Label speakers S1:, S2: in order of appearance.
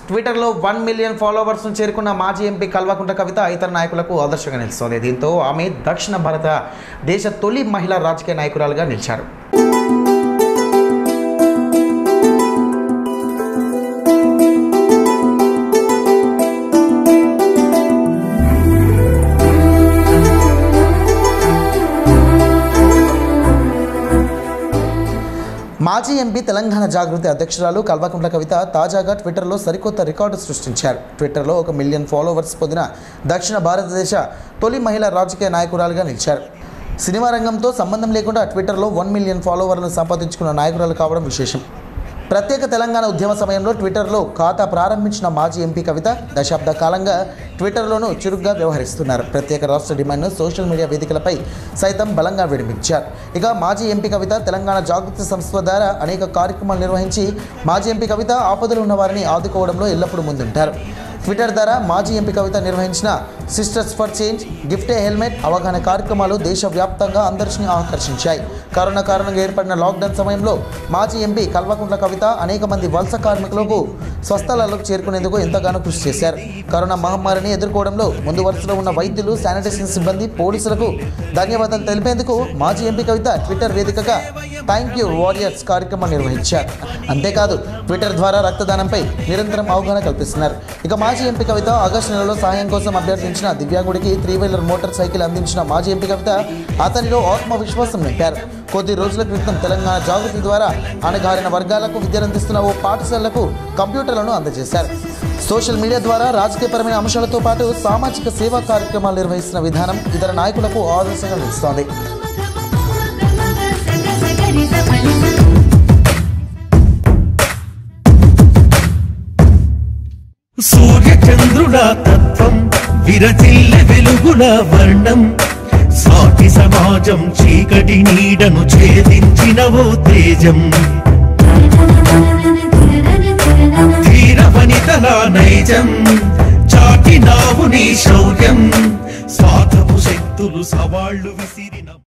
S1: ట్విట్టర్లో one million ఫాలోవర్స్ను చేరుకున్న మాజీ ఎంపీ కల్వకుంట్ల కవిత ఇతర నాయకులకు ఆదర్శంగా నిలుస్తోంది దీంతో ఆమె దక్షిణ భారత దేశ తొలి మహిళా రాజకీయ నాయకురాలుగా నిలిచారు మాజీ ఎంపీ తెలంగాణ జాగృతి అధ్యక్షురాలు కల్వకుంట్ల కవిత తాజాగా ట్విట్టర్లో సరికొత్త రికార్డు సృష్టించారు ట్విట్టర్లో ఒక మిలియన్ ఫాలోవర్స్ పొందిన దక్షిణ భారతదేశ తొలి మహిళా రాజకీయ నాయకురాలుగా నిలిచారు సినిమా రంగంతో సంబంధం లేకుండా ట్విట్టర్లో వన్ మిలియన్ ఫాలోవర్లను సంపాదించుకున్న నాయకురాలు కావడం విశేషం ప్రత్యేక తెలంగాణ ఉద్యమ సమయంలో ట్విట్టర్లో ఖాతా ప్రారంభించిన మాజీ ఎంపీ కవిత దశాబ్ద కాలంగా ట్విట్టర్లోనూ చురుగ్గా వ్యవహరిస్తున్నారు ప్రత్యేక రాష్ట్ర డిమాండ్ను సోషల్ మీడియా వేదికలపై సైతం బలంగా విడిపించారు ఇక మాజీ ఎంపీ కవిత తెలంగాణ జాగృతి సంస్థ ద్వారా అనేక కార్యక్రమాలు నిర్వహించి మాజీ ఎంపీ కవిత ఆపదలు ఉన్న వారిని ఆదుకోవడంలో ఎల్లప్పుడూ ముందుంటారు ట్విట్టర్ ద్వారా మాజీ ఎంపీ కవిత నిర్వహించిన sisters for change gift a helmet అవగాహన కార్యక్రమాలు దేశవ్యాప్తంగా అందరిని ఆకర్షించాయి కరోనా కారణంగా ఏర్పడిన లాక్డౌన్ సమయంలో మాజీ ఎంపీ కల్వకుంట్ల కవిత అనేక మంది వలస కార్మికులకు స్వస్థలాలకు చేరుకునేందుకు ఎంతగానో కృషి చేశారు కరోనా మహమ్మారిని ఎదుర్కోవడంలో ముందు వరుసలో ఉన్న వైద్యులు శానిటేషన్ సిబ్బంది పోలీసులకు ధన్యవాదాలు తెలిపేందుకు మాజీ ఎంపీ కవిత ట్విట్టర్ వేదికగా థ్యాంక్ యూ వారియర్స్ కార్యక్రమం నిర్వహించారు అంతేకాదు ట్విట్టర్ ద్వారా రక్తదానంపై నిరంతరం అవగాహన కల్పిస్తున్నారు ఇక మాజీ ఎంపీ కవిత ఆగస్టు నెలలో సహాయం కోసం అభ్యర్థించిన దివ్యాంగుడికి త్రీ వీలర్ మోటార్ సైకిల్ అందించిన మాజీ ఎంపీ కవిత అతనిలో ఆత్మవిశ్వాసం నింపారు కొద్ది రోజుల క్రితం తెలంగాణ జాగృతి ద్వారా అణగారిన వర్గాలకు విద్యనందిస్తున్న ఓ పాఠశాలకు కంప్యూటర్లను అందజేశారు సోషల్ మీడియా ద్వారా రాజకీయపరమైన అంశాలతో పాటు సామాజిక సేవా కార్యక్రమాలు నిర్వహిస్తున్న విధానం ఇతర నాయకులకు ఆదర్శంగా నిలుస్తోంది
S2: సూర్య చంద్రుల తత్వం విరచిల్ల వెలుగుల వర్ణం సాటి సమాజం చీకటి నీడను ఛేదించిన ఓ తేజం ధీర వనితల నైజం చాటినావు నీ శౌర్యం స్వార్థపు శక్తులు సవాళ్లు విసిరిన